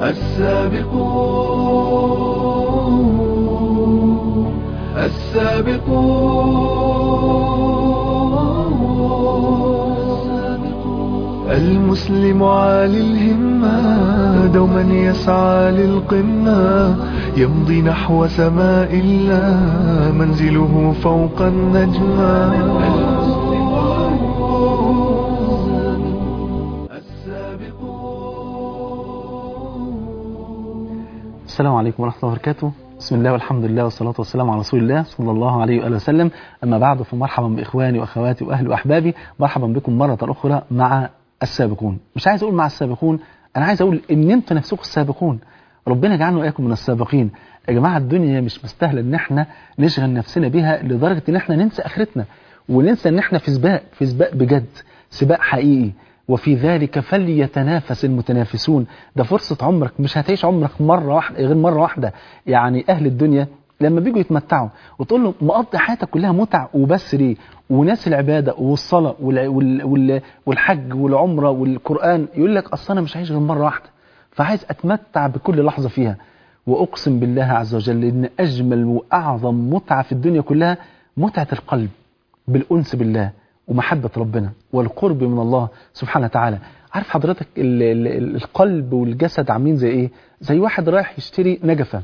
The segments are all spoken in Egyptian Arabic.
السابقون السابقون المسلم عالي الهمة دوما يسعى للقمة يمضي نحو سماء الله منزله فوق النجمة السلام عليكم ورحمة الله وبركاته بسم الله والحمد لله والصلاة والسلام على رسول الله صلى الله عليه وآله وسلم أما بعد فمرحبا بإخواني وأخواتي وأهلي وأحبابي مرحبا بكم مرة أخرى مع السابقون مش عايز أقول مع السابقون أنا عايز أقول إن أنتوا نفسكم السابقون ربنا يجعلنا وإياكم من السابقين يا جماعة الدنيا مش مستاهلة إن إحنا نشغل نفسنا بيها لدرجة إن إحنا ننسى آخرتنا وننسى إن إحنا في سباق في سباق بجد سباق حقيقي وفي ذلك فليتنافس المتنافسون ده فرصة عمرك مش هتعيش عمرك مرة واحدة غير مرة واحدة يعني أهل الدنيا لما بيجوا يتمتعوا وتقول له مقضي حياتك كلها متع وبس ليه وناس العبادة والصلاة وال وال وال والحج والعمرة والقرآن يقول لك أصل أنا مش عايش غير مرة واحدة فعايز أتمتع بكل لحظة فيها وأقسم بالله عز وجل إن أجمل وأعظم متعة في الدنيا كلها متعة القلب بالأنس بالله ومحبة ربنا والقرب من الله سبحانه وتعالى عارف حضرتك ال ال القلب والجسد عاملين زي ايه زي واحد رايح يشتري نجفة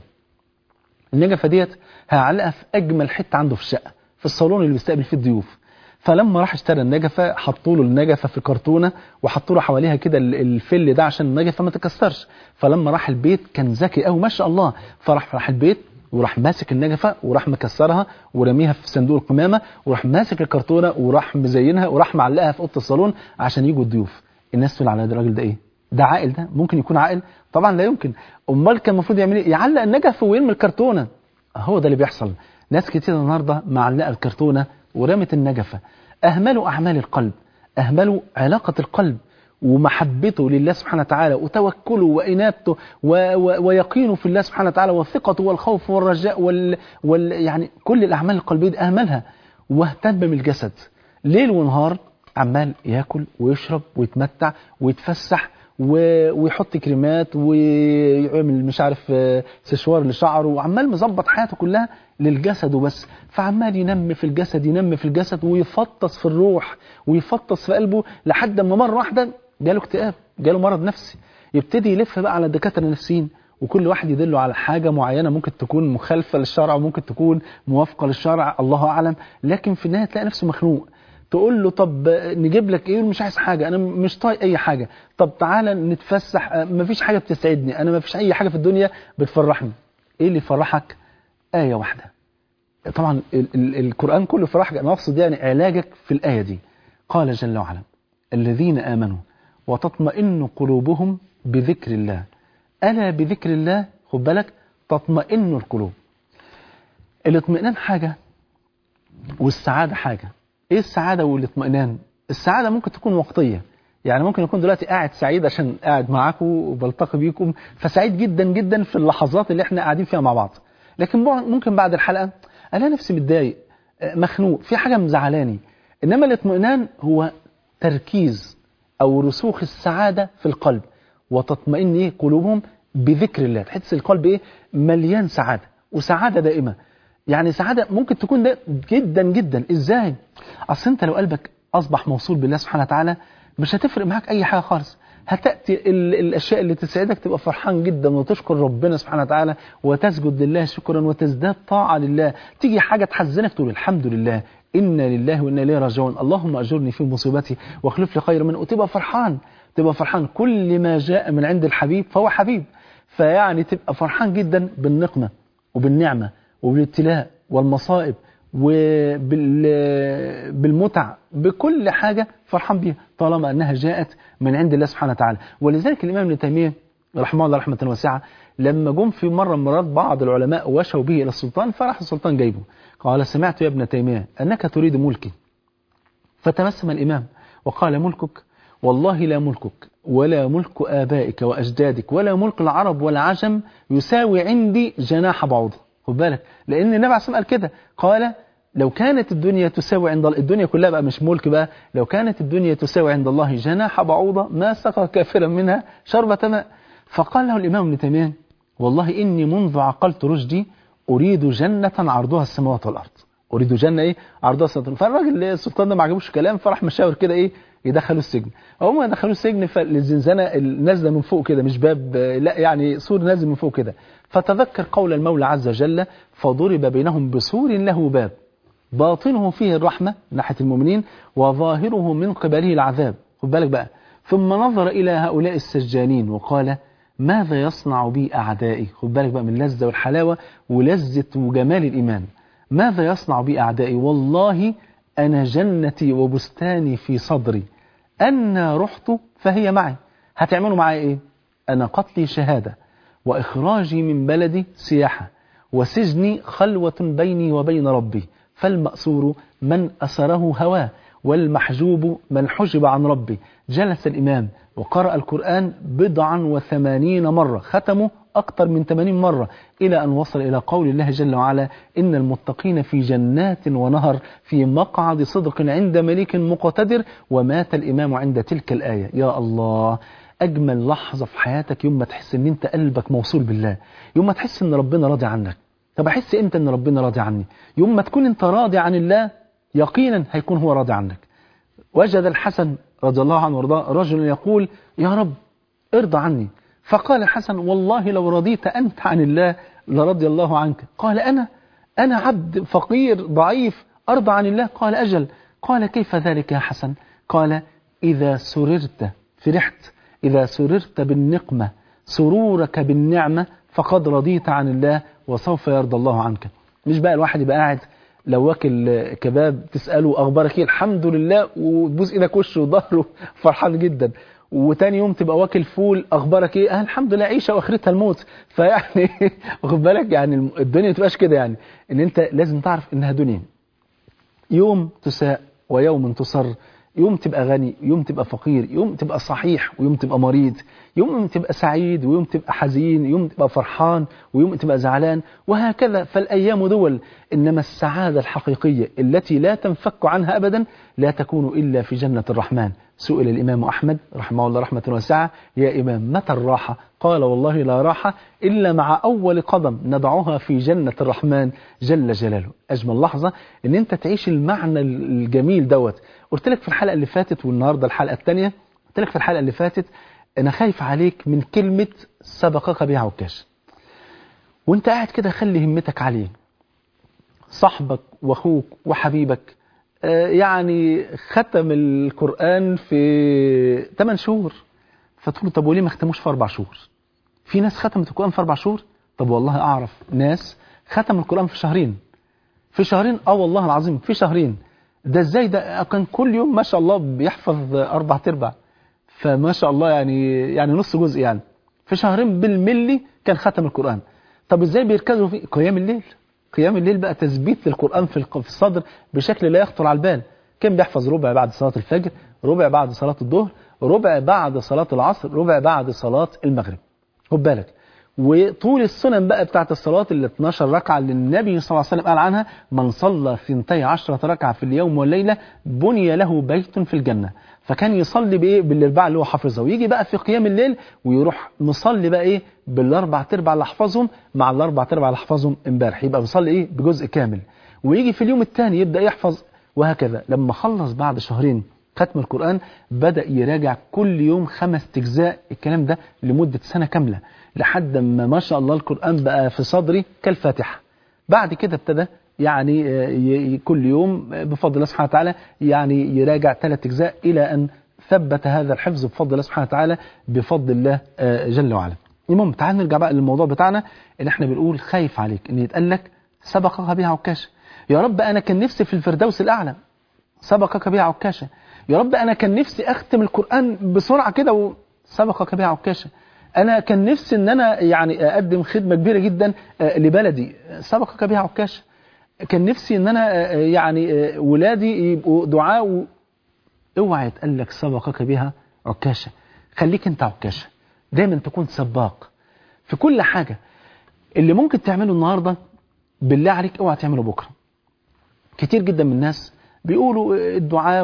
النجفة ديت هيعلقها في اجمل حتة عنده في الشقة في الصالون اللي بيستقبل فيه الضيوف فلما راح اشترى النجفة حطوا له النجفة في كرتونة وحطوا له حواليها كده الفل ده عشان النجفة ما تكسرش فلما راح البيت كان ذكي قوي ما شاء الله فراح راح البيت وراح ماسك النجفة وراح مكسرها ورميها في صندوق القمامة وراح ماسك الكرتونة وراح مزينها وراح معلقها في أوضة الصالون عشان يجوا الضيوف الناس تقول على الراجل ده إيه ده عاقل ده ممكن يكون عاقل طبعا لا يمكن امال كان المفروض يعمل ايه يعلق النجفة ويرمي الكرتونة هو ده اللي بيحصل ناس كتير النهارده معلقه الكرتونة ورمت النجفة اهملوا اعمال القلب اهملوا علاقة القلب ومحبته لله سبحانه وتعالى وتوكله وإنابته و و ويقينه في الله سبحانه وتعالى وثقته والخوف والرجاء وال وال يعني كل الأعمال القلبية دي أهملها واهتم بالجسد ليل ونهار عمال ياكل ويشرب ويتمتع ويتفسح ويحط كريمات ويعمل مش عارف سشوار لشعره وعمال مظبط حياته كلها للجسد وبس فعمال ينمي في الجسد ينمي في الجسد ويفطس في الروح ويفطس في قلبه لحد ما مرة واحدة جاله اكتئاب جاله مرض نفسي يبتدي يلف بقى على الدكاترة النفسيين وكل واحد يدله على حاجة معينة ممكن تكون مخالفة للشرع وممكن تكون موافقة للشرع الله أعلم لكن في النهاية تلاقي نفسه مخنوق تقول له طب نجيب لك ايه مش عايز حاجة انا مش طايق اي حاجة طب تعالى نتفسح مفيش حاجة بتسعدني انا مفيش اي حاجة في الدنيا بتفرحني ايه اللي يفرحك آية واحدة طبعا ال ال القرآن كله فرحك انا اقصد يعني علاجك في الآية دي قال جل وعلا الذين آمنوا وتطمئن قلوبهم بذكر الله ألا بذكر الله خد بالك تطمئن القلوب الاطمئنان حاجة والسعادة حاجة ايه السعادة والاطمئنان السعادة ممكن تكون وقتية يعني ممكن يكون دلوقتي قاعد سعيد عشان قاعد معاكم وبلتقي بيكم فسعيد جدا جدا في اللحظات اللي احنا قاعدين فيها مع بعض لكن ممكن بعد الحلقة انا نفسي متضايق مخنوق في حاجة مزعلاني انما الاطمئنان هو تركيز او رسوخ السعادة في القلب وتطمئن ايه قلوبهم بذكر الله تحس القلب ايه مليان سعادة وسعادة دائمة يعني سعادة ممكن تكون ده جدا جدا ازاي اصل انت لو قلبك اصبح موصول بالله سبحانه وتعالى مش هتفرق معاك اي حاجة خالص هتأتي ال الاشياء اللي تسعدك تبقى فرحان جدا وتشكر ربنا سبحانه وتعالى وتسجد لله شكرا وتزداد طاعة لله تيجي حاجة تحزنك تقول الحمد لله إنا لله وإنا إليه راجعون اللهم أجرني في مصيبتي واخلف لي خير منه وتبقى فرحان تبقى فرحان كل ما جاء من عند الحبيب فهو حبيب فيعني تبقى فرحان جدا بالنقمة وبالنعمة وبالابتلاء والمصائب وبالمتع بكل حاجة فرحان بيها طالما أنها جاءت من عند الله سبحانه وتعالى ولذلك الإمام ابن تيمية رحمه الله رحمة واسعة لما جم في مرة مرات بعض العلماء وشوا به إلى السلطان فراح السلطان جايبه قال سمعت يا ابن تيمية أنك تريد ملكي فتبسم الإمام وقال ملكك والله لا ملكك ولا ملك آبائك وأجدادك ولا ملك العرب ولا عجم يساوي عندي جناح بعوضة خد بالك لأن النبي عليه الصلاة قال كده قال لو كانت الدنيا تساوي عند الله الدنيا كلها بقى مش ملك بقى لو كانت الدنيا تساوي عند الله جناح بعوضة ما سقى كافرا منها شربة ماء فقال له الإمام ابن تيمية والله إني منذ عقلت رشدي أريد جنة عرضها السماوات والأرض أريد جنة إيه عرضها السماوات والأرض فالراجل السلطان ده ما عجبوش الكلام فراح مشاور كده إيه يدخلوا السجن هم دخلوا السجن فالزنزانة نازلة من فوق كده مش باب لا يعني سور نازل من فوق كده فتذكر قول المولى عز وجل فضرب بينهم بسور له باب باطنه فيه الرحمة من ناحية المؤمنين وظاهره من قبله العذاب خد بالك بقى ثم نظر إلى هؤلاء السجانين وقال ماذا يصنع بي أعدائي خد بالك بقى من اللذة والحلاوة ولذة وجمال الإيمان ماذا يصنع بي أعدائي والله أنا جنتي وبستاني في صدري أنا رحت فهي معي هتعملوا معي إيه أنا قتلي شهادة وإخراجي من بلدي سياحة وسجني خلوة بيني وبين ربي فالمأسور من أسره هواه والمحجوب من حجب عن ربي جلس الإمام وقرأ القرآن بضعا وثمانين مرة ختمه أكثر من 80 مرة إلى أن وصل إلى قول الله جل وعلا إن المتقين في جنات ونهر في مقعد صدق عند مليك مقتدر ومات الإمام عند تلك الآية يا الله أجمل لحظة في حياتك يوم ما تحس إن أنت قلبك موصول بالله يوم ما تحس إن ربنا راضي عنك طب أحس إمتى إن ربنا راضي عني يوم ما تكون أنت راضي عن الله يقينا هيكون هو راضي عنك وجد الحسن رضي الله عنه وارضاه رجل يقول يا رب ارضى عني فقال الحسن والله لو رضيت أنت عن الله لرضي الله عنك قال أنا أنا عبد فقير ضعيف أرضى عن الله قال أجل قال كيف ذلك يا حسن قال إذا سررت فرحت إذا سررت بالنقمة سرورك بالنعمة فقد رضيت عن الله وسوف يرضى الله عنك مش بقى الواحد يبقى قاعد لو واكل كباب تسأله أخبارك إيه الحمد لله وتبوس إيدك وشه وظهره فرحان جدا وتاني يوم تبقى واكل فول اخبارك ايه آه الحمد لله عيشه واخرتها الموت فيعني واخد بالك يعني الدنيا ما تبقاش كده يعني ان انت لازم تعرف انها دنيا يوم تساء ويوم تصر يوم تبقى غني يوم تبقى فقير يوم تبقى صحيح ويوم تبقى مريض يوم تبقى سعيد ويوم تبقى حزين يوم تبقى فرحان ويوم تبقى زعلان وهكذا فالأيام دول إنما السعادة الحقيقية التي لا تنفك عنها أبدا لا تكون إلا في جنة الرحمن سئل الإمام أحمد رحمه الله رحمة واسعة يا إمام متى الراحة قال والله لا راحة إلا مع أول قدم نضعها في جنة الرحمن جل جلاله أجمل لحظة أن أنت تعيش المعنى الجميل دوت قلت لك في الحلقة اللي فاتت والنهاردة الحلقة الثانية قلت لك في الحلقة اللي فاتت أنا خايف عليك من كلمة سبقك بها عكاش وانت قاعد كده خلي همتك عليه صاحبك واخوك وحبيبك يعني ختم القرآن في 8 شهور فتقول طب وليه ما ختموش في 4 شهور في ناس ختمت القرآن في 4 شهور طب والله أعرف ناس ختم القرآن في شهرين في شهرين اه والله العظيم في شهرين ده ازاي ده كان كل يوم ما شاء الله بيحفظ أربع تربع فما شاء الله يعني يعني نص جزء يعني في شهرين بالملي كان ختم القرآن طب ازاي بيركزوا في قيام الليل قيام الليل بقى تثبيت للقرآن في الصدر بشكل لا يخطر على البال كان بيحفظ ربع بعد صلاة الفجر ربع بعد صلاة الظهر ربع بعد صلاة العصر ربع بعد صلاة المغرب خد بالك وطول السنن بقى بتاعت الصلاة ال 12 ركعة اللي النبي صلى الله عليه وسلم قال عنها من صلى ثنتي عشرة ركعة في اليوم والليلة بني له بيت في الجنة فكان يصلي بايه بالارباع اللي هو حافظها ويجي بقى في قيام الليل ويروح مصلي بقى ايه بالاربع تربع اللي حفظهم مع الاربع تربع اللي حفظهم امبارح يبقى بيصلي ايه بجزء كامل ويجي في اليوم الثاني يبدا يحفظ وهكذا لما خلص بعد شهرين ختم القرآن بدأ يراجع كل يوم خمس أجزاء الكلام ده لمدة سنة كاملة لحد ما ما شاء الله القرآن بقى في صدري كالفاتحة بعد كده ابتدى يعني كل يوم بفضل الله سبحانه وتعالى يعني يراجع ثلاث أجزاء إلى أن ثبت هذا الحفظ بفضل الله سبحانه وتعالى بفضل الله جل وعلا المهم تعال نرجع بقى للموضوع بتاعنا اللي احنا بنقول خايف عليك ان يتقال لك سبقك بها عكاشة يا رب أنا كان نفسي في الفردوس الأعلى سبقك بها عكاشة يا رب أنا كان نفسي أختم القرآن بسرعة كده وسبقك بها عكاشة أنا كان نفسي أن أنا يعني أقدم خدمة كبيرة جدا لبلدي سبقك بها عكاشة كان نفسي أن أنا يعني ولادي يبقوا دعاء و... اوعى يتقال لك سبقك بها عكاشة خليك أنت عكاشة دايما تكون سباق في كل حاجة اللي ممكن تعمله النهاردة بالله عليك اوعى تعمله بكرة كتير جدا من الناس بيقولوا الدعاء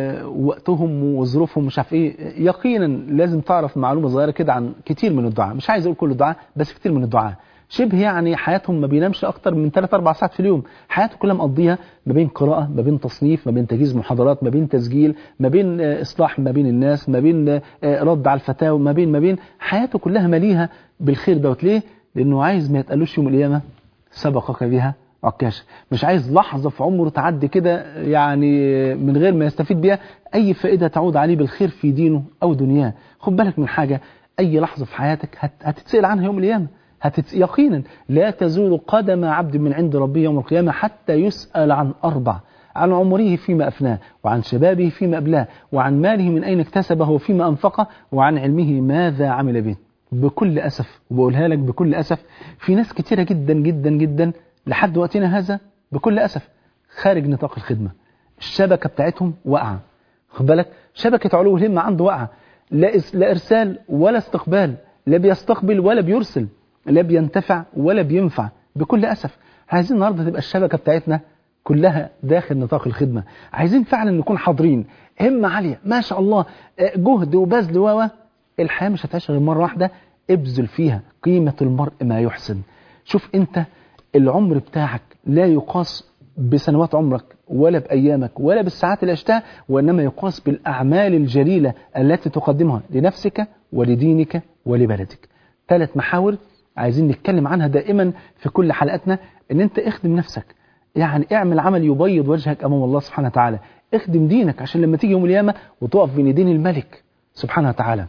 ووقتهم وظروفهم مش عارف ايه يقينا لازم تعرف معلومه صغيره كده عن كتير من الدعاء مش عايز اقول كل الدعاء بس كتير من الدعاء شبه يعني حياتهم ما بينامش اكتر من 3 4 ساعات في اليوم حياته كلها مقضيها ما بين قراءه ما بين تصنيف ما بين تجهيز محاضرات ما بين تسجيل ما بين اصلاح ما بين الناس ما بين رد على الفتاوى ما بين ما بين حياته كلها مليها بالخير دوت ليه لانه عايز ما يتقالوش يوم القيامه سبقك بها عكاشة مش عايز لحظة في عمره تعدي كده يعني من غير ما يستفيد بيها أي فائدة تعود عليه بالخير في دينه أو دنياه خد بالك من حاجة أي لحظة في حياتك هت... هتتسأل عنها يوم القيامة هتت... يقينا لا تزول قدم عبد من عند ربه يوم القيامة حتى يسأل عن أربع عن عمره فيما أفناه وعن شبابه فيما أبلاه وعن ماله من أين اكتسبه وفيما أنفقه وعن علمه ماذا عمل به بكل أسف وبقولها لك بكل أسف في ناس كتيرة جدا جدا جدا لحد وقتنا هذا بكل أسف خارج نطاق الخدمة الشبكة بتاعتهم واقعة خد بالك شبكة علو الهمة عنده واقعة لا, لا إرسال ولا استقبال لا بيستقبل ولا بيرسل لا بينتفع ولا بينفع بكل أسف عايزين النهاردة تبقى الشبكة بتاعتنا كلها داخل نطاق الخدمة عايزين فعلا نكون حاضرين همة عالية ما شاء الله جهد وبذل و الحياة مش هتعيش غير مرة واحدة ابذل فيها قيمة المرء ما يحسن شوف انت العمر بتاعك لا يقاس بسنوات عمرك ولا بأيامك ولا بالساعات اللي عشتها وإنما يقاس بالأعمال الجليلة التي تقدمها لنفسك ولدينك ولبلدك ثلاث محاور عايزين نتكلم عنها دائما في كل حلقاتنا ان انت اخدم نفسك يعني اعمل عمل يبيض وجهك امام الله سبحانه وتعالى اخدم دينك عشان لما تيجي يوم القيامه وتقف بين يدين الملك سبحانه وتعالى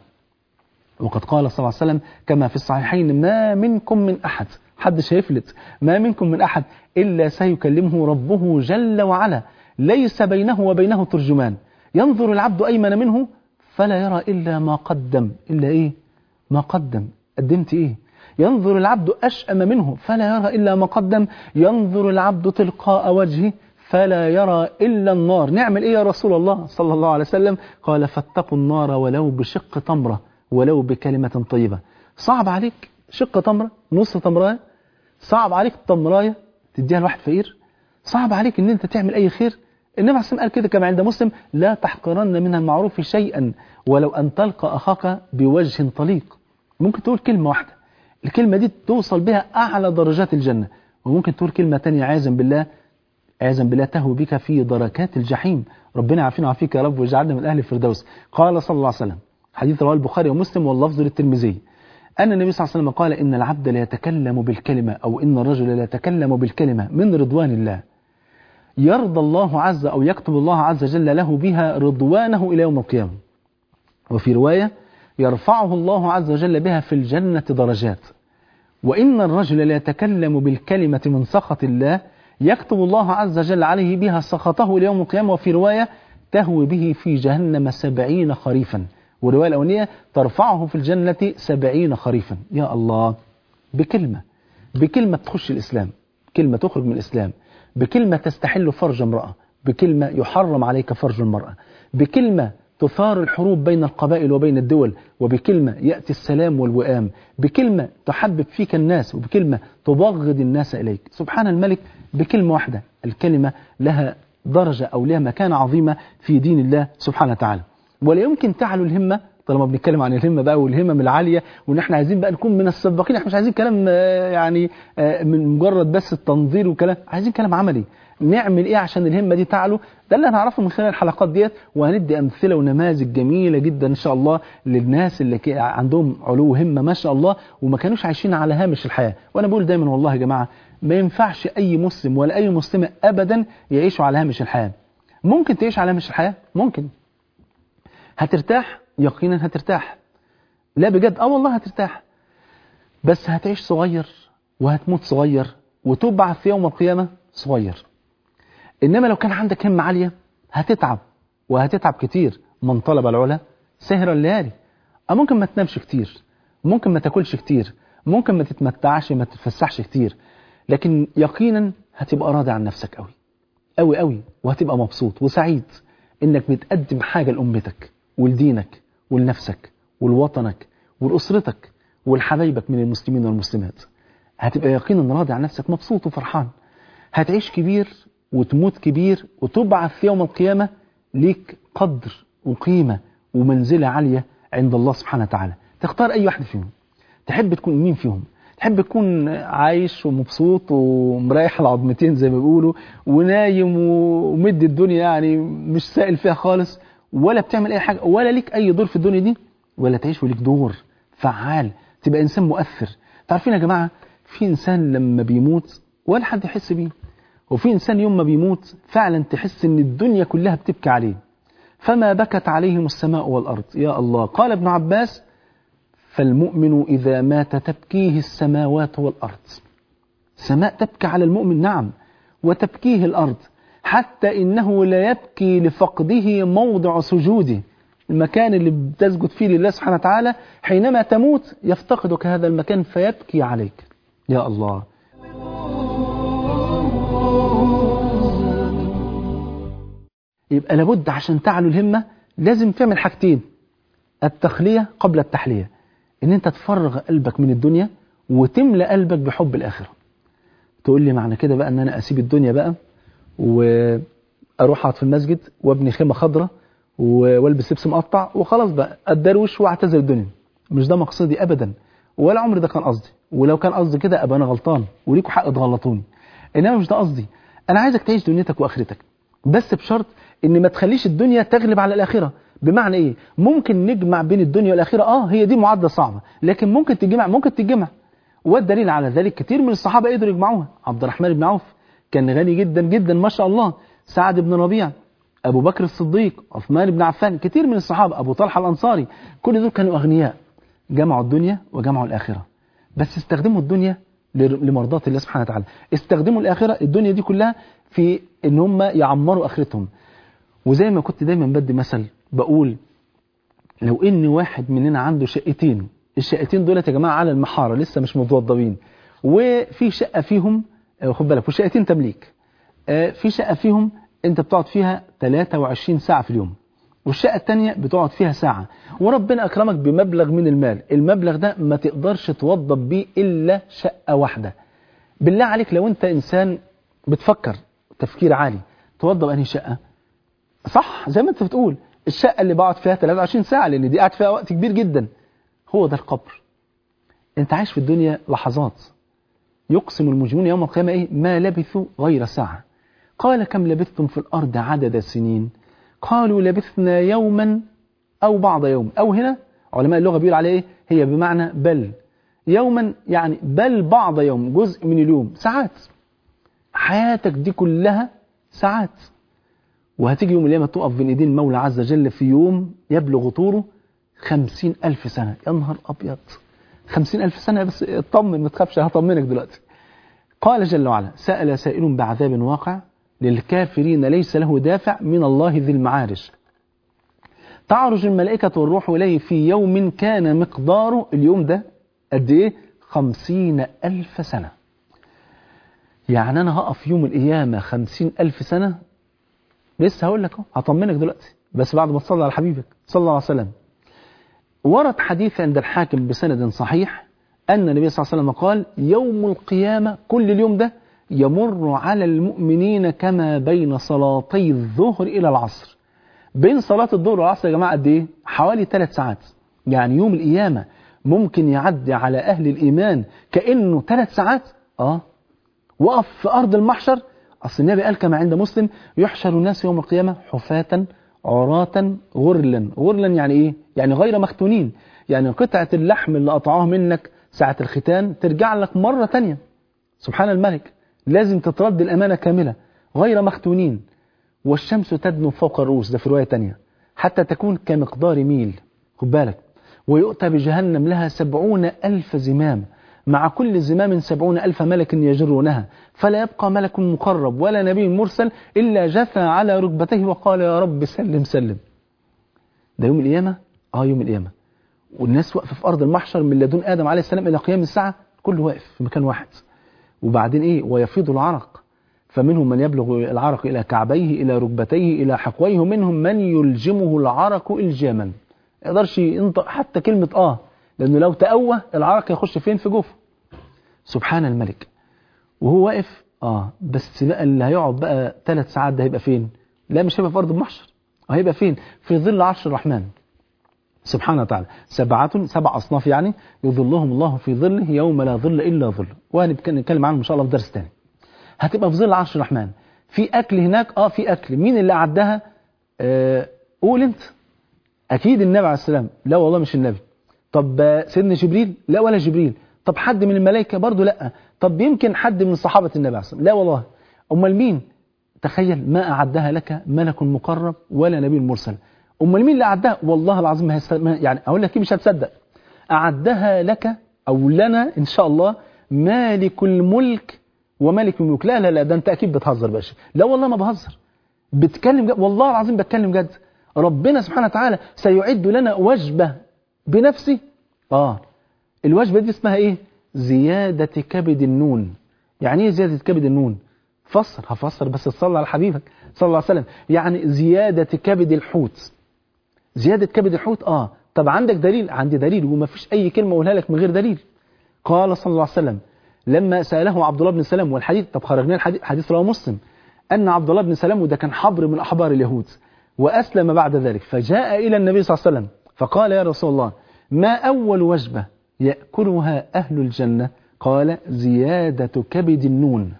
وقد قال صلى الله عليه وسلم كما في الصحيحين ما منكم من احد حدش هيفلت ما منكم من أحد إلا سيكلمه ربه جل وعلا ليس بينه وبينه ترجمان ينظر العبد أيمن منه فلا يرى إلا ما قدم إلا إيه ما قدم قدمت إيه ينظر العبد أشأم منه فلا يرى إلا ما قدم ينظر العبد تلقاء وجهه فلا يرى إلا النار نعمل إيه يا رسول الله صلى الله عليه وسلم قال فاتقوا النار ولو بشق تمرة ولو بكلمة طيبة صعب عليك شق تمرة نص تمرة صعب عليك التمراية تديها لواحد فقير صعب عليك ان انت تعمل اي خير النبي عليه الصلاه قال كده كما عند مسلم لا تحقرن من المعروف شيئا ولو ان تلقى اخاك بوجه طليق ممكن تقول كلمه واحده الكلمه دي توصل بها اعلى درجات الجنه وممكن تقول كلمه ثانيه عياذا بالله عياذا بالله تهوي بك في دركات الجحيم ربنا يعافينا ويعافيك يا رب واجعلنا من اهل الفردوس قال صلى الله عليه وسلم حديث رواه البخاري ومسلم واللفظ للترمذي أن النبي صلى الله عليه وسلم قال إن العبد لا يتكلم بالكلمة أو إن الرجل لا يتكلم بالكلمة من رضوان الله يرضى الله عز أو يكتب الله عز وجل له بها رضوانه إلى يوم القيامة وفي رواية يرفعه الله عز وجل بها في الجنة درجات وإن الرجل لا يتكلم بالكلمة من سخط الله يكتب الله عز وجل عليه بها سخطه إلى يوم القيامة وفي رواية تهوي به في جهنم سبعين خريفا والرواية الأولانية ترفعه في الجنة سبعين خريفا يا الله بكلمة بكلمة تخش الإسلام كلمة تخرج من الإسلام بكلمة تستحل فرج امرأة بكلمة يحرم عليك فرج المرأة بكلمة تثار الحروب بين القبائل وبين الدول وبكلمة يأتي السلام والوئام بكلمة تحبب فيك الناس وبكلمة تبغض الناس إليك سبحان الملك بكلمة واحدة الكلمة لها درجة أو لها مكانة عظيمة في دين الله سبحانه وتعالى ولا يمكن تعلو الهمة طالما بنتكلم عن الهمة بقى والهمم العالية وان احنا عايزين بقى نكون من السباقين احنا مش عايزين كلام يعني من مجرد بس التنظير وكلام عايزين كلام عملي نعمل ايه عشان الهمة دي تعلو ده اللي هنعرفه من خلال الحلقات ديت وهندي امثله ونماذج جميله جدا ان شاء الله للناس اللي عندهم علو همه ما شاء الله وما كانوش عايشين على هامش الحياه وانا بقول دايما والله يا جماعه ما ينفعش اي مسلم ولا اي مسلمه ابدا يعيشوا على هامش الحياه ممكن تعيش على هامش الحياه ممكن هترتاح يقينا هترتاح لا بجد اه والله هترتاح بس هتعيش صغير وهتموت صغير وتبعث يوم القيامة صغير إنما لو كان عندك همة عالية هتتعب وهتتعب كتير من طلب العلا سهر الليالي أو ممكن ما تنامش كتير ممكن ما تاكلش كتير ممكن ما تتمتعش ما تتفسحش كتير لكن يقينا هتبقى راضي عن نفسك قوي قوي قوي وهتبقى مبسوط وسعيد انك بتقدم حاجة لأمتك ولدينك ولنفسك ولوطنك ولأسرتك ولحبايبك من المسلمين والمسلمات هتبقى يقينا راضي عن نفسك مبسوط وفرحان هتعيش كبير وتموت كبير وتبعث يوم القيامة ليك قدر وقيمة ومنزلة عالية عند الله سبحانه وتعالى تختار أي واحد فيهم تحب تكون مين فيهم تحب تكون عايش ومبسوط ومريح العظمتين زي ما بيقولوا ونايم ومد الدنيا يعني مش سائل فيها خالص ولا بتعمل اي حاجه ولا ليك اي دور في الدنيا دي ولا تعيش وليك دور فعال تبقى انسان مؤثر تعرفين يا جماعه في انسان لما بيموت ولا حد يحس بيه وفي انسان يوم ما بيموت فعلا تحس ان الدنيا كلها بتبكي عليه فما بكت عليهم السماء والارض يا الله قال ابن عباس فالمؤمن إذا مات تبكيه السماوات والأرض السماء تبكي على المؤمن نعم وتبكيه الأرض حتى إنه لا يبكي لفقده موضع سجوده المكان اللي بتسجد فيه لله سبحانه وتعالى حينما تموت يفتقدك هذا المكان فيبكي عليك يا الله يبقى لابد عشان تعلو الهمة لازم تعمل حاجتين التخلية قبل التحلية ان انت تفرغ قلبك من الدنيا وتملى قلبك بحب الاخره تقول لي معنى كده بقى ان انا اسيب الدنيا بقى واروح اقعد في المسجد وابني خيمه خضراء والبس لبس مقطع وخلاص بقى اتدروش واعتزل الدنيا مش ده مقصدي ابدا ولا عمري ده كان قصدي ولو كان قصدي كده ابقى انا غلطان وليكوا حق تغلطوني انما مش ده قصدي انا عايزك تعيش دنيتك واخرتك بس بشرط ان ما تخليش الدنيا تغلب على الاخره بمعنى ايه ممكن نجمع بين الدنيا والاخره اه هي دي معادله صعبه لكن ممكن تجمع ممكن تجمع والدليل على ذلك كتير من الصحابه قدروا يجمعوها عبد الرحمن بن عوف كان غني جدا جدا ما شاء الله سعد بن ربيع ابو بكر الصديق عثمان بن عفان كتير من الصحابه ابو طلحه الانصاري كل دول كانوا اغنياء جمعوا الدنيا وجمعوا الاخره بس استخدموا الدنيا لمرضاه الله سبحانه وتعالى استخدموا الاخره الدنيا دي كلها في ان هم يعمروا اخرتهم وزي ما كنت دايما بدي مثل بقول لو ان واحد مننا عنده شقتين الشقتين دولت يا جماعه على المحاره لسه مش متوضبين وفي شقه فيهم خد بالك وشقتين تمليك في شقه فيهم انت بتقعد فيها 23 ساعه في اليوم والشقه الثانيه بتقعد فيها ساعه وربنا اكرمك بمبلغ من المال المبلغ ده ما تقدرش توضب بيه الا شقه واحده بالله عليك لو انت انسان بتفكر تفكير عالي توضب انهي شقه صح زي ما انت بتقول الشقة اللي بقعد فيها 23 ساعة لأن دي قاعد فيها وقت كبير جدا هو ده القبر أنت عايش في الدنيا لحظات يقسم المجرمون يوم القيامة إيه ما لبثوا غير ساعة قال كم لبثتم في الأرض عدد السنين قالوا لبثنا يوما أو بعض يوم أو هنا علماء اللغة بيقول عليه إيه هي بمعنى بل يوما يعني بل بعض يوم جزء من اليوم ساعات حياتك دي كلها ساعات وهتيجي يوم القيامة تقف بين ايدين المولى عز وجل في يوم يبلغ طوله خمسين ألف سنة يا نهار أبيض خمسين ألف سنة بس اطمن ما تخافش هطمنك دلوقتي قال جل وعلا سأل سائل بعذاب واقع للكافرين ليس له دافع من الله ذي المعارج تعرج الملائكة والروح إليه في يوم كان مقداره اليوم ده قد إيه خمسين ألف سنة يعني أنا هقف يوم القيامة خمسين ألف سنة لسه هقول لك هطمنك دلوقتي بس بعد ما تصلي على حبيبك صلى الله عليه وسلم ورد حديث عند الحاكم بسند صحيح أن النبي صلى الله عليه وسلم قال يوم القيامة كل اليوم ده يمر على المؤمنين كما بين صلاتي الظهر إلى العصر بين صلاة الظهر والعصر يا جماعة قد إيه؟ حوالي ثلاث ساعات يعني يوم القيامة ممكن يعدي على أهل الإيمان كأنه ثلاث ساعات آه وقف في أرض المحشر أصل النبي قال كما عند مسلم يحشر الناس يوم القيامة حفاة عراة غرلا غرلا يعني إيه؟ يعني غير مختونين يعني قطعة اللحم اللي قطعوها منك ساعة الختان ترجع لك مرة تانية سبحان الملك لازم تترد الأمانة كاملة غير مختونين والشمس تدنو فوق الرؤوس ده في رواية تانية حتى تكون كمقدار ميل خد بالك ويؤتى بجهنم لها سبعون ألف زمام مع كل زمام سبعون ألف ملك يجرونها فلا يبقى ملك مقرب ولا نبي مرسل إلا جثى على ركبتيه وقال يا رب سلم سلم ده يوم القيامة آه يوم القيامة والناس واقفة في أرض المحشر من لدن آدم عليه السلام إلى قيام الساعة كله واقف في مكان واحد وبعدين إيه ويفيض العرق فمنهم من يبلغ العرق إلى كعبيه إلى ركبتيه إلى حقويه ومنهم من يلجمه العرق إلجاما ما يقدرش ينطق حتى كلمة آه لأنه لو تأوه العرق يخش فين في جوفه سبحان الملك وهو واقف اه بس بقى اللي هيقعد بقى ثلاث ساعات ده هيبقى فين لا مش هيبقى في ارض المحشر هيبقى فين في ظل عرش الرحمن سبحانه وتعالى سبعة سبع أصناف يعني يظلهم الله في ظله يوم لا ظل إلا ظله وهنتكلم عنهم إن شاء الله في درس تاني هتبقى في ظل عرش الرحمن في أكل هناك آه في أكل مين اللي أعدها آه قول أنت أكيد النبي عليه السلام لا والله مش النبي طب سيدنا جبريل لا ولا جبريل طب حد من الملائكة برضه لا طب يمكن حد من صحابة النبي عليه السلام لا والله أمال مين تخيل ما أعدها لك ملك مقرب ولا نبي مرسل امال مين اللي اعدها والله العظيم هست... يعني اقول لك ايه مش هتصدق اعدها لك او لنا ان شاء الله مالك الملك وملك الملوك لا لا لا ده انت اكيد بتهزر باشا لا والله ما بهزر بتكلم جد والله العظيم بتكلم جد ربنا سبحانه وتعالى سيعد لنا وجبه بنفسه اه الوجبه دي اسمها ايه زياده كبد النون يعني ايه زياده كبد النون فسر هفسر بس تصلي على حبيبك صلى الله عليه وسلم يعني زياده كبد الحوت زيادة كبد الحوت اه طب عندك دليل عندي دليل وما فيش أي كلمة أقولها لك من غير دليل قال صلى الله عليه وسلم لما سأله عبد الله بن سلام والحديث طب خرجنا الحديث حديث رواه مسلم أن عبد الله بن سلام وده كان حبر من أحبار اليهود وأسلم بعد ذلك فجاء إلى النبي صلى الله عليه وسلم فقال يا رسول الله ما أول وجبة يأكلها أهل الجنة قال زيادة كبد النون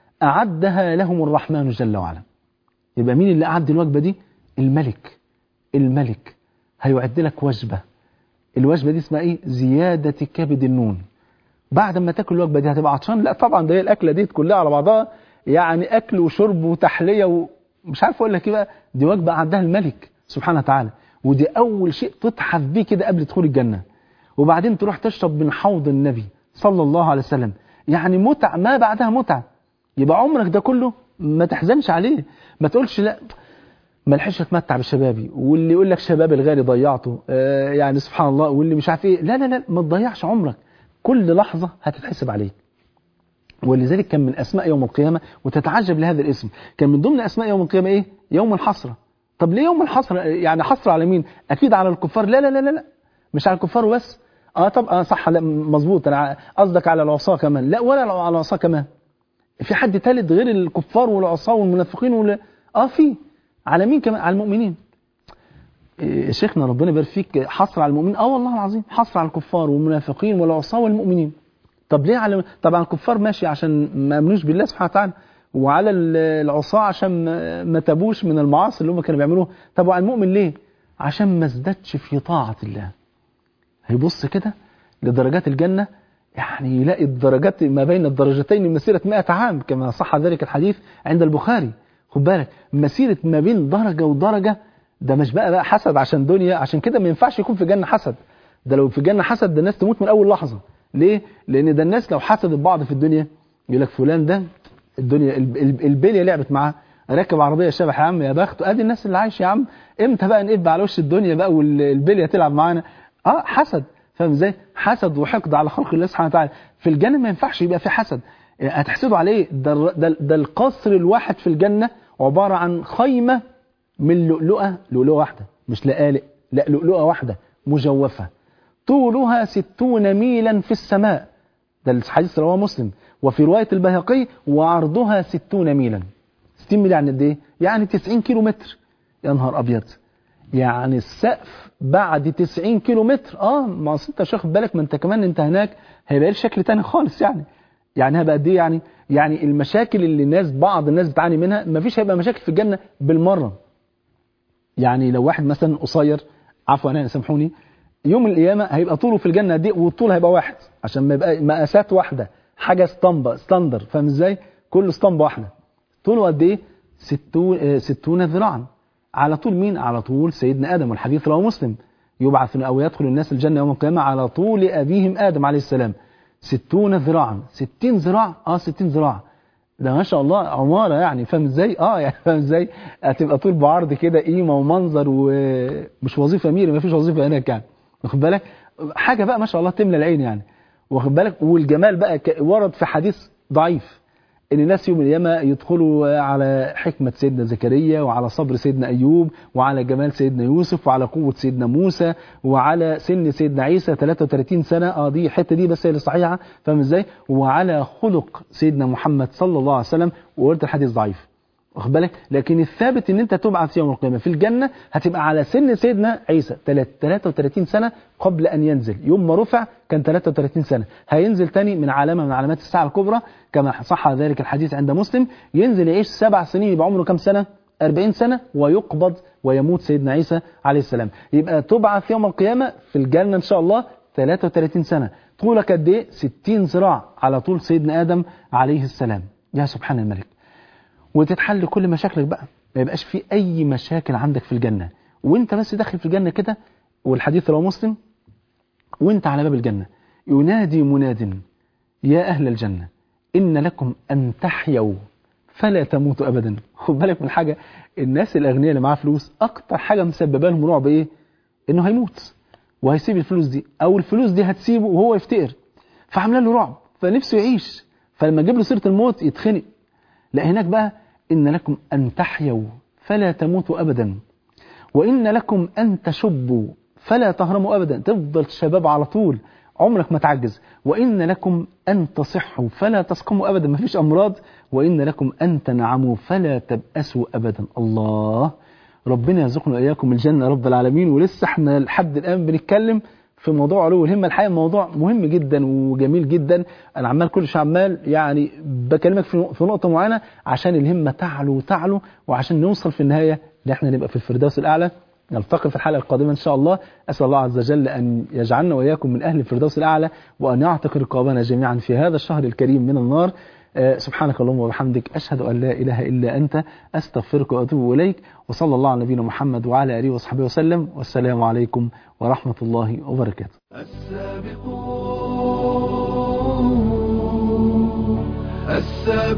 أعدها لهم الرحمن جل وعلا يبقى مين اللي أعد الوجبة دي الملك الملك هيعد لك وجبة الوجبة دي اسمها ايه زيادة كبد النون بعد ما تاكل الوجبة دي هتبقى عطشان لا طبعا ده هي الأكلة دي كلها على بعضها يعني أكل وشرب وتحلية ومش عارف أقول لك ايه بقى دي وجبة عدها الملك سبحانه وتعالى ودي أول شيء تتحف بيه كده قبل دخول الجنة وبعدين تروح تشرب من حوض النبي صلى الله عليه وسلم يعني متع ما بعدها متع يبقى عمرك ده كله ما تحزنش عليه ما تقولش لا ما لحقش اتمتع بشبابي واللي يقول لك شباب الغالي ضيعته آه يعني سبحان الله واللي مش عارف ايه لا لا لا ما تضيعش عمرك كل لحظة هتتحسب عليك ولذلك كان من اسماء يوم القيامة وتتعجب لهذا الاسم كان من ضمن اسماء يوم القيامة ايه يوم الحسرة طب ليه يوم الحسرة يعني حسرة على مين اكيد على الكفار لا لا لا لا, لا. مش على الكفار وبس اه طب اه صح لا مظبوط انا قصدك على العصاة كمان لا ولا على العصاة كمان في حد ثالث غير الكفار والعصاة والمنافقين ولا اه في على مين كمان على المؤمنين إيه شيخنا ربنا يبارك فيك حصر على المؤمنين اه والله العظيم حصر على الكفار والمنافقين والعصاة والمؤمنين طب ليه على طبعا الكفار ماشي عشان ما امنوش بالله سبحانه وتعالى وعلى العصاة عشان ما تابوش من المعاصي اللي هم كانوا بيعملوها طب وعلى المؤمن ليه عشان ما ازدادش في طاعة الله هيبص كده لدرجات الجنة يعني يلاقي الدرجات ما بين الدرجتين مسيرة 100 عام كما صح ذلك الحديث عند البخاري خد بالك مسيرة ما بين درجة ودرجة ده مش بقى بقى حسد عشان دنيا عشان كده ما ينفعش يكون في جنة حسد ده لو في جنة حسد ده الناس تموت من أول لحظة ليه؟ لأن ده الناس لو حسدت بعض في الدنيا يقول لك فلان ده الدنيا البلية لعبت معاه راكب عربية شبح يا عم يا بخت ادي الناس اللي عايش يا عم امتى بقى نقب على وش الدنيا بقى والبلية تلعب معانا اه حسد فاهم ازاي حسد وحقد على خلق الله سبحانه وتعالى في الجنة ما ينفعش يبقى في حسد هتحسدوا على ايه ده, ده, ده القصر الواحد في الجنة عبارة عن خيمة من لؤلؤة لؤلؤة واحدة مش لقالق لا لؤلؤة واحدة مجوفة طولها ستون ميلا في السماء ده الحديث رواه مسلم وفي رواية البيهقي وعرضها ستون ميلا 60 ميل يعني قد ايه؟ يعني 90 كيلو متر يا نهار ابيض يعني السقف بعد 90 كيلو متر اه ما اصل انت مش واخد بالك ما انت كمان انت هناك هيبقى لك شكل تاني خالص يعني يعني هيبقى قد ايه يعني يعني المشاكل اللي الناس بعض الناس بتعاني منها ما فيش هيبقى مشاكل في الجنه بالمره يعني لو واحد مثلا قصير عفوا انا سامحوني يوم القيامه هيبقى طوله في الجنه دي والطول هيبقى واحد عشان ما يبقى مقاسات واحده حاجه اسطمبه ستاندر فاهم ازاي كل اسطمبه واحده طوله قد ايه 60 60 ذراعا على طول مين على طول سيدنا ادم والحديث رواه مسلم يبعث او يدخل الناس الجنه يوم القيامه على طول ابيهم ادم عليه السلام 60 ذراعا 60 ذراع اه 60 ذراع ده ما شاء الله عماره يعني فاهم ازاي اه يعني فاهم ازاي هتبقى طول بعرض كده قيمه ومنظر ومش وظيفه ميري ما فيش وظيفه هناك يعني واخد بالك حاجه بقى ما شاء الله تملى العين يعني واخد بالك والجمال بقى ورد في حديث ضعيف ان الناس يوم القيامه يدخلوا على حكمه سيدنا زكريا وعلى صبر سيدنا ايوب وعلى جمال سيدنا يوسف وعلى قوه سيدنا موسى وعلى سن سيدنا عيسى 33 سنه اه دي الحته دي بس هي اللي صحيحه فاهم ازاي وعلى خلق سيدنا محمد صلى الله عليه وسلم وقلت الحديث ضعيف واخد بالك لكن الثابت ان انت تبعث يوم القيامه في الجنه هتبقى على سن سيدنا عيسى 33 سنه قبل ان ينزل يوم ما رفع كان 33 سنه هينزل تاني من علامه من علامات الساعه الكبرى كما صح ذلك الحديث عند مسلم ينزل يعيش سبع سنين يبقى عمره كام سنه 40 سنه ويقبض ويموت سيدنا عيسى عليه السلام يبقى تبعث يوم القيامه في الجنه ان شاء الله 33 سنه طولك قد ايه 60 ذراع على طول سيدنا ادم عليه السلام يا سبحان الملك وتتحل كل مشاكلك بقى ما يبقاش في اي مشاكل عندك في الجنه وانت بس داخل في الجنه كده والحديث رواه مسلم وانت على باب الجنه ينادي مناد يا اهل الجنه ان لكم ان تحيوا فلا تموتوا ابدا خد بالك من حاجه الناس الاغنياء اللي معاها فلوس اكتر حاجه مسببه لهم رعب ايه انه هيموت وهيسيب الفلوس دي او الفلوس دي هتسيبه وهو يفتقر فعامله له رعب فنفسه يعيش فلما تجيب له سيره الموت يتخنق لا هناك بقى إن لكم أن تحيوا فلا تموتوا أبدا وإن لكم أن تشبوا فلا تهرموا أبدا تفضل شباب على طول عمرك ما تعجز وإن لكم أن تصحوا فلا تسقموا أبدا ما فيش أمراض وإن لكم أن تنعموا فلا تبأسوا أبدا الله ربنا يرزقنا وإياكم الجنة رب العالمين ولسه احنا لحد الآن بنتكلم في موضوع علو الهمة الحقيقة موضوع مهم جدا وجميل جدا أنا عمال كل شويه عمال يعني بكلمك في في نقطة معينة عشان الهمة تعلو وتعلو وعشان نوصل في النهاية إن احنا نبقى في الفردوس الأعلى نلتقي في الحلقة القادمة إن شاء الله أسأل الله عز وجل أن يجعلنا وإياكم من أهل الفردوس الأعلى وأن يعتق رقابنا جميعا في هذا الشهر الكريم من النار آه، سبحانك اللهم وبحمدك أشهد أن لا إله إلا أنت أستغفرك وأتوب إليك وصلى الله على نبينا محمد وعلى آله وصحبه وسلم والسلام عليكم ورحمة الله وبركاته السابقون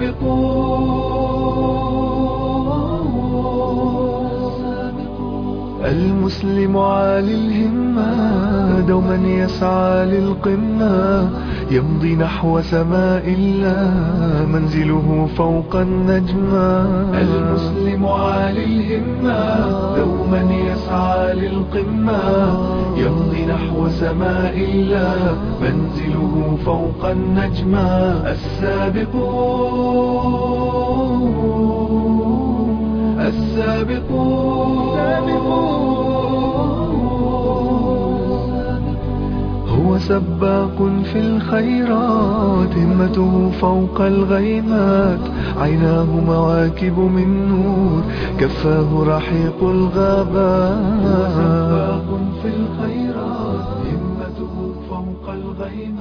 السابقون المسلم عالي الهمة دوما يسعى للقمة يمضي نحو سماء الله منزله فوق النجمة المسلم عالي الهمة دوما يسعى للقمة يمضي نحو سماء الله منزله فوق النجمة السابقون السابقون هو سباق في الخيرات همته فوق الغيمات عيناه مواكب من نور كفاه رحيق الغابات هو سباق في الخيرات همته فوق الغيمات